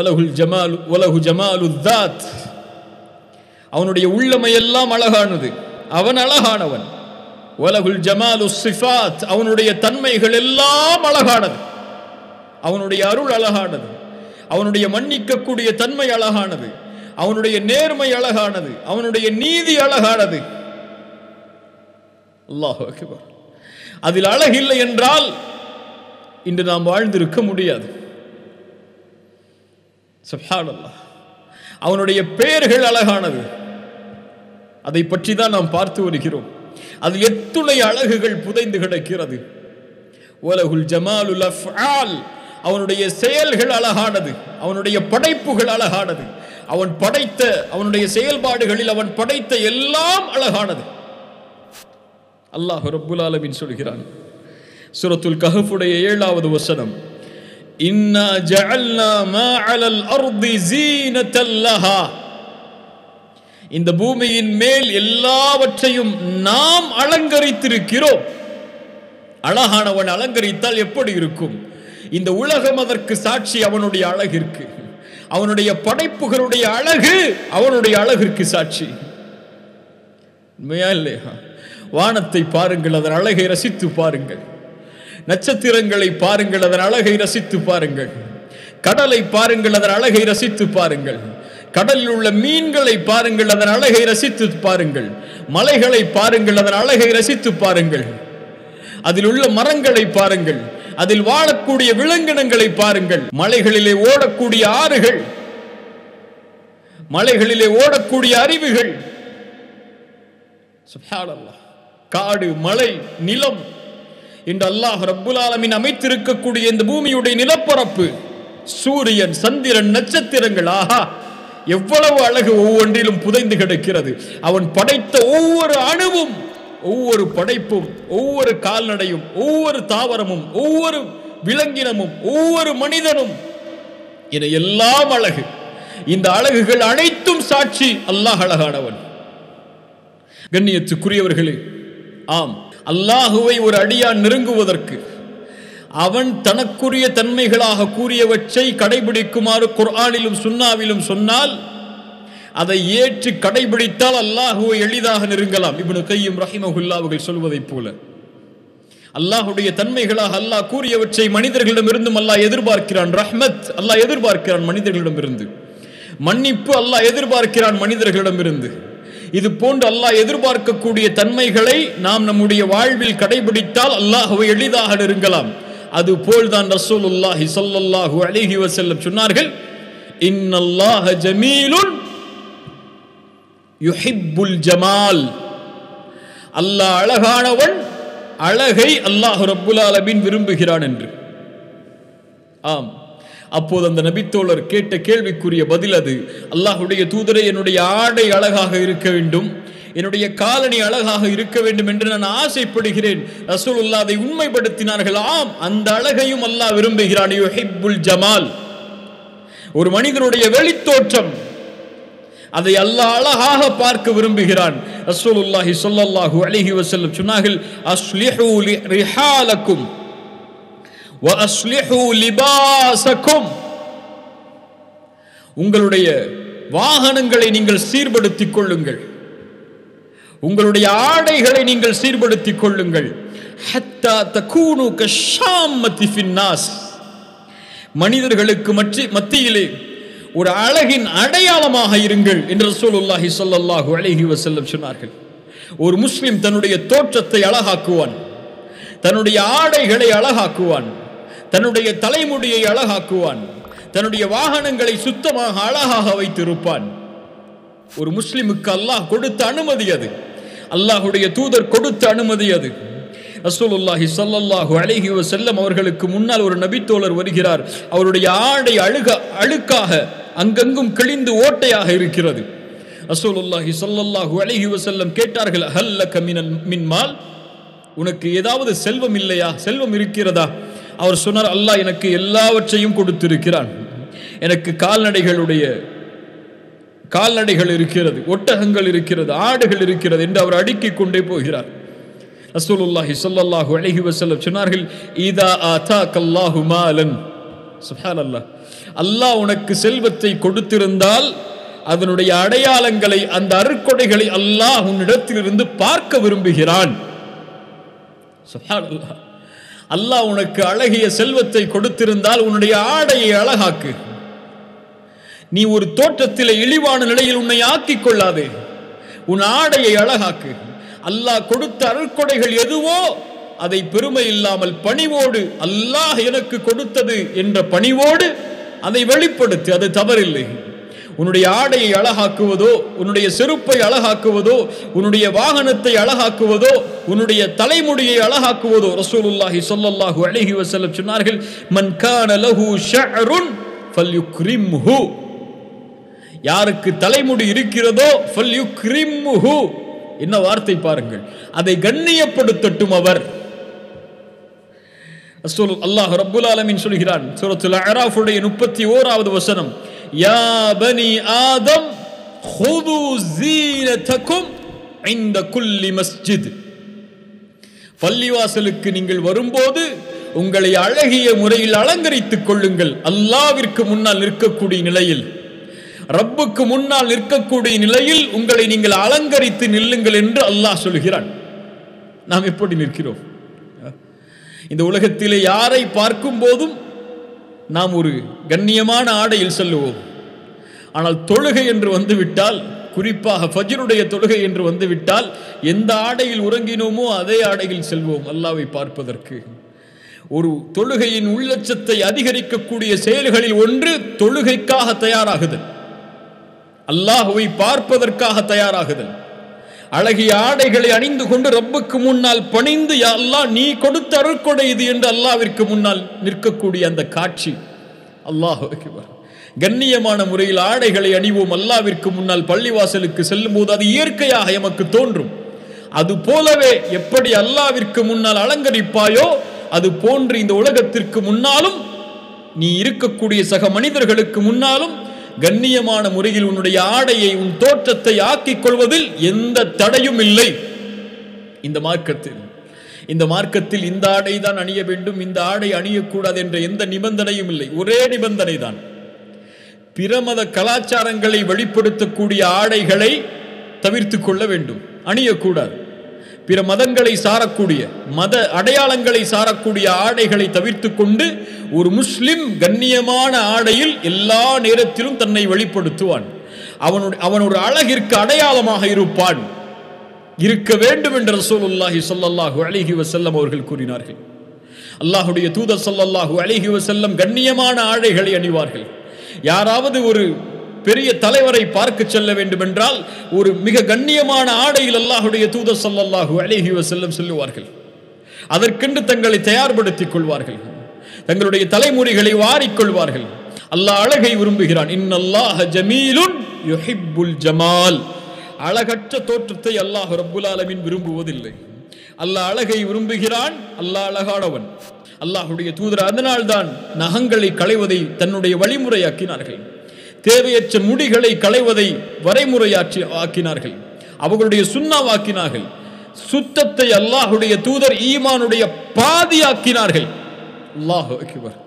வலகுல் Jamal வலகு Jamal தாத் அவனுடைய உள்ளமையெல்லாம் அழகானது அவன் அழகானவன் வலகுல் ஜமாலு சிஃபாத் அவனுடைய தன்மைகள் எல்லாம் அழகானது அவனுடைய அருள் அழகானது அவனுடைய மன்னிக்கக்கூடிய தன்மை அழகானது அவனுடைய நேர்மை அழகானது அவனுடைய நீதி அழகானது அல்லாஹ் அக்பர் அதில் அழகில்லை என்றால் இன்று நாம் வாழ்ந்திருக்க முடியாது சுப்ஹானல்லாஹ் அவனுடைய பெயர்கள் அழகானது அதை பற்றி தான் நாம் பார்த்து வருகிறோம் அதில் எத்துணை அழகுகள் புதைந்து கிடக்கிறது உலகுல் ஜமாலுல் அஃஆல் அவனுடைய செயல்கள் அழகானது அவனுடைய படைப்புகள் அழகானது அவன் படைத்த அவனுடைய செயல்பாடுகளில் அவன் படைத்த எல்லாம் அழகானது அல்லாஹ் ரப்புல் ஆலமீன் சொல்கிறான் சூரத்துல் கஹஃபுடைய ஏழாவது வசனம் இன்னா ஜஅல்னா மா அலல் அர்தி ஜீனத்தல் லஹா இந்த பூமியின் மேல் எல்லாவற்றையும் நாம் அலங்கரித்திருக்கிறோம் அழகானவன் அலங்கரித்தால் எப்படி இருக்கும் இந்த உலகம் அதற்கு சாட்சி அவனுடைய அழகிற்கு அவனுடைய படைப்புகளுடைய அழகு அவனுடைய அழகிற்கு சாட்சி உண்மையா இல்லையா வானத்தை பாருங்கள் அதன் அழகை ரசித்து பாருங்கள் நட்சத்திரங்களை பாருங்கள் அதன் அழகை ரசித்து பாருங்கள் கடலை பாருங்கள் அதன் அழகை ரசித்து பாருங்கள் கடலில் உள்ள மீன்களை பாருங்கள் அதன் அழகை ரசித்து பாருங்கள் மலைகளை பாருங்கள் அதன் அழகை ரசித்து பாருங்கள் அதில் உள்ள மரங்களை பாருங்கள் அதில் வாழக்கூடிய விலங்கினங்களை பாருங்கள் மலைகளிலே ஓடக்கூடிய ஆறுகள் மலைகளிலே ஓடக்கூடிய அருவிகள் சுப்ஹானல்லாஹ். காடு மலை நிலம் இன்று அல்லாஹ் ரப்புல் ஆலமீன் அமைத்திருக்கக்கூடிய இந்த பூமியுடைய நிலப்பரப்பு சூரியன் சந்திரன் நட்சத்திரங்கள் ஆஹா எவ்வளவு அழகு ஒவ்வொன்றிலும் புதைந்து கிடக்கிறது அவன் படைத்த ஒவ்வொரு அணுவும் ஒவ்வொரு படைப்பும் ஒவ்வொரு கால்நடையும் ஒவ்வொரு தாவரமும் ஒவ்வொரு விலங்கினமும் ஒவ்வொரு மனிதனும் என எல்லாம் அழகு இந்த அழகுகள் அனைத்தும் சாட்சி அல்லாஹ் அழகானவன் கண்ணியத்துக்குரியவர்களே ஆம் அல்லாஹுவை ஒரு அடியான் நெருங்குவதற்கு அவன் தனக்குரிய தன்மைகளாக கூறியவற்றை கடைபிடிக்குமாறு குர்ஆனிலும் சுன்னாவிலும் சொன்னால் அதை ஏற்று கடைபிடித்தால் அல்லாஹுவை எளிதாக நெருங்கலாம் இப்னு கையும் ரஹிமஹுல்லா அவர்கள் சொல்வதைப் போல அல்லாஹுடைய தன்மைகளாக அல்லாஹ் கூறியவற்றை மனிதர்களிடமிருந்தும் அல்லாஹ் எதிர்பார்க்கிறான் ரஹ்மத் அல்லாஹ் எதிர்பார்க்கிறான் மனிதர்களிடமிருந்து மன்னிப்பு அல்லாஹ் எதிர்பார்க்கிறான் மனிதர்களிடமிருந்து இது போன்று அல்லாஹ் எதிர்பார்க்கக்கூடிய தன்மைகளை நாம் நம்முடைய வாழ்வில் கடைபிடித்தால் அல்லாஹுவை எளிதாக நெருங்கலாம் அது போல்தான் ரசூலுல்லாஹி ஸல்லல்லாஹு அலைஹி வஸல்லம் சொன்னார்கள் இன்னல்லாஹ ஜமீலுன் யுஹிப்புல் ஜமால் அல்லாஹ் அழகானவன் அழகை அல்லாஹ் ரப்புல் ஆலமீன் விரும்புகிறான் என்று ஆம் அப்போது அந்த நபித்தோழர் கேட்ட கேள்விக்குரிய பதில் அது அல்லாஹுடைய தூதரை என்னுடைய ஆடை அழகாக இருக்க வேண்டும் என்னுடைய காலணி அழகாக இருக்க வேண்டும் என்று நான் ஆசைப்படுகிறேன் ரசூலுல்லா அதை உண்மைப்படுத்தினார்கள் ஆம் அந்த அழகையும் அல்லாஹ் விரும்புகிறான் யுஹிப்புல் ஜமால் ஒரு மனிதனுடைய வெளித்தோற்றம் அதை அல்லாஹ் அழகாக பார்க்க விரும்புகிறான் ரசூலுல்லாஹி ஸல்லல்லாஹு அலைஹி வஸல்லம் சொன்னார்கள் அஸ்லிஹு லி- ரிஹாலக்கும் வ அஸ்லிஹு லிபாசக்கும் உங்களுடைய வாகனங்களை நீங்கள் சீர்படுத்திக் கொள்ளுங்கள் உங்களுடைய ஆடைகளை நீங்கள் சீர்படுத்திக் கொள்ளுங்கள் ஹத்தா தகூனு கஷாமத்தி ஃபின்னாஸ் மனிதர்களுக்கு மற்றி மத்தியிலே ஒரு அழகின் அடையாளமாக இருங்கள் என்று ரசூலுல்லாஹி ஸல்லல்லாஹு அலைஹி வஸல்லம் சொன்னார்கள் ஒரு முஸ்லிம் தன்னுடைய தோற்றத்தை அழகாக்குவான் தன்னுடைய ஆடைகளை அழகாக்குவான் தன்னுடைய தலைமுடியை அழகாக்குவான் தன்னுடைய வாகனங்களை சுத்தமாக அழகாக வைத்திருப்பான் ஒரு முஸ்லிமுக்கு அல்லாஹ் கொடுத்த அனுமதி அது அல்லாஹுடைய தூதர் கொடுத்த அனுமதி அது ரசூலுல்லாஹி ஸல்லல்லாஹு அலைஹி வஸல்லம் அவர்களுக்கு முன்னால் ஒரு நபித்தோழர் வருகிறார் அவருடைய ஆடை அழுக அழுக்காக அங்கங்கும் கிழிந்து ஓட்டையாக இருக்கிறது ரசூலுல்லாஹி ஸல்லல்லாஹு அலைஹி வஸல்லம் கேட்டார்கள் ஹல்லக மினல் மின் மால் உனக்கு ஏதாவது செல்வம் இல்லையா செல்வம் இருக்கிறதா அவர் சொன்னார் அல்லாஹ் எனக்கு எல்லாவற்றையும் கொடுத்திருக்கிறான் எனக்கு கால்நடைகளுடைய கால்நடைகள் இருக்கிறது ஒட்டகங்கள் இருக்கிறது ஆடுகள் இருக்கிறது என்று அவர் அடுக்கிக் கொண்டே போகிறார் ரசூலுல்லாஹி ஸல்லல்லாஹு அலைஹி வஸல்லம் சொன்னார்கள் இதா ஆதாக் அல்லாஹு மாலன் சுப்ஹானல்லாஹ் அல்லாஹ் உனக்கு செல்வத்தை கொடுத்திருந்தால் அதனுடைய அடையாளங்களை அந்த அருக்கொடைகளை அல்லாஹ் உன்னிடத்திலிருந்து பார்க்க விரும்புகிறான் சுப்ஹானல்லாஹ் அல்லாஹ் உனக்கு அழகிய செல்வத்தை கொடுத்திருந்தால் உன்னுடைய ஆடையை அழகாக்கு நீ ஒரு தோற்றத்தில் இழிவான நிலையில் உன்னை ஆக்கிக் கொள்ளாதே உன் ஆடையை அழகாக்கு அல்லாஹ் கொடுத்த அருட்கொடைகள் எதுவோ அதை பெருமை இல்லாமல் பணிவோடு அல்லாஹ் எனக்கு கொடுத்தது என்ற பணிவோடு அதை வெளிப்படுத்து அது தவறில்லை உன்னுடைய ஆடையை அழகாக்குவதோ உன்னுடைய செருப்பை அழகாக்குவதோ உன்னுடைய வாகனத்தை அழகாக்குவதோ உன்னுடைய தலைமுடியை அழகாக்குவதோ ரசூலுல்லாஹி ஸல்லல்லாஹு அலைஹி வஸல்லம் சொன்னார்கள் மன் கான லஹு ஷஅருன் ஃபல்யுக்ரிம்ஹு யாருக்கு தலைமுடி இருக்கிறதோ ஃபல்யுக்ரிம்ஹு என்ன வார்த்தை பாருங்கள் அதை கண்ணியப்படுத்தட்டும் அவர் ரசூல் அல்லாஹ் ரப்புல் ஆலமீன் சொல்கிறான் சூரத்துல் அராஃபுடைய முப்பத்தி ஓராவது வசனம் யா பனி ஆதம் ஹுது ஜீனதக்கும் இந்த குல்லி மஸ்ஜித் பள்ளிவாசலுக்கு நீங்கள் வரும்போது உங்களை அழகிய முறையில் அலங்கரித்துக் கொள்ளுங்கள் அல்லாவிற்கு முன்னால் நிற்கக்கூடிய நிலையில் ரப்புக்கு முன்னால் நிற்கக்கூடிய நிலையில் உங்களை நீங்கள் அலங்கரித்து நில்லுங்கள் என்று அல்லாஹ் சொல்கிறான் நாம் எப்படி நிற்கிறோம் இந்த உலகத்திலே யாரை பார்க்கும் போதும் நாம் ஒரு கண்ணியமான ஆடையில் செல்லுவோம் ஆனால் தொழுகை என்று வந்துவிட்டால் குறிப்பாக ஃபஜ்ருடைய தொழுகை என்று வந்துவிட்டால் எந்த ஆடையில் உறங்கினோமோ அதே ஆடையில் செல்வோம் அல்லாவை பார்ப்பதற்கு ஒரு தொழுகையின் உள்ளச்சத்தை அதிகரிக்கக்கூடிய செயல்களில் ஒன்று தொழுகைக்காக தயாராகுதல் அல்லாஹுவை பார்ப்பதற்காக தயாராகுதல் அழகிய ஆடைகளை அணிந்து கொண்டு ரப்புக்கு முன்னால் பணிந்து யா அல்லாஹ் நீ கொடுத்த அருட்கொடை இது என்று அல்லாவிற்கு முன்னால் நிற்கக்கூடிய அந்த காட்சி அல்லாஹ் கண்ணியமான முறையில் ஆடைகளை அணிவோம் அல்லாவிற்கு முன்னால் பள்ளிவாசலுக்கு செல்லும் போது அது இயற்கையாக எமக்கு தோன்றும் அது போலவே எப்படி அல்லாவிற்கு முன்னால் அலங்கரிப்பாயோ அது போன்று இந்த உலகத்திற்கு முன்னாலும் நீ இருக்கக்கூடிய சக மனிதர்களுக்கு முன்னாலும் கண்ணியமான முறையில் உன்னுடைய ஆடையை உன் தோற்றத்தை ஆக்கிக் கொள்வதில் எந்த தடையும் இல்லை இந்த மார்க்கத்தில் இந்த மார்க்கத்தில் இந்த ஆடை தான் அணிய வேண்டும் இந்த ஆடை அணியக்கூடாது என்ற எந்த நிபந்தனையும் இல்லை ஒரே நிபந்தனை தான் பிரமத கலாச்சாரங்களை வெளிப்படுத்தக்கூடிய ஆடைகளை தவிர்த்து கொள்ள வேண்டும் அணியக்கூடாது பிற மதங்களை சாரக்கூடிய மத அடையாளங்களை சாரக்கூடிய ஆடைகளை தவிர்த்து கொண்டு ஒரு முஸ்லிம் கண்ணியமான ஆடையில் எல்லா நேரத்திலும் தன்னை வெளிப்படுத்துவான் அவனுடைய அவன் ஒரு அழகிற்கு அடையாளமாக இருப்பான் இருக்க வேண்டும் என்று ரசூலுல்லாஹி ஸல்லல்லாஹு அலைஹி வஸல்லம் அவர்கள் கூறினார்கள் அல்லாஹுடைய தூதர் ஸல்லல்லாஹு அலைஹி வஸல்லம் கண்ணியமான ஆடைகளை அணிவார்கள் யாராவது ஒரு பெரிய தலைவரை பார்க்க செல்ல வேண்டும் என்றால் ஒரு மிக கண்ணியமான ஆடையில் அல்லாஹுடைய தூதர் ஸல்லல்லாஹு அலைஹி வஸல்லம் செல்லுவார்கள் அதற்கென்று தங்களை தயார்படுத்திக் கொள்வார்கள் தங்களுடைய தலைமுறைகளை வாரிக்கொள்வார்கள் அல்லாஹ் அழகை விரும்புகிறான் இன்னல்லாஹ ஜமீலுன் யுஹிப்புல் ஜமால் அழகற்ற தோற்றத்தை அல்லாஹ் ரப்புல் ஆலமீன் விரும்புவதில்லை அல்லாஹ் அழகை விரும்புகிறான் அல்லாஹ் அழகானவன் அல்லாஹுடைய தூதர் அதனால்தான் நகங்களை களைவதை தன்னுடைய வழிமுறையாக்கினார்கள் தேவையற்ற முடிகளை களைவதை வரைமுறையாற்றி ஆக்கினார்கள் அவர்களுடைய சுண்ணாவாக்கினார்கள் சுத்தத்தை அல்லாஹுடைய தூதர் ஈமானுடைய பாதியாக்கினார்கள் அல்லாஹ் அக்பர்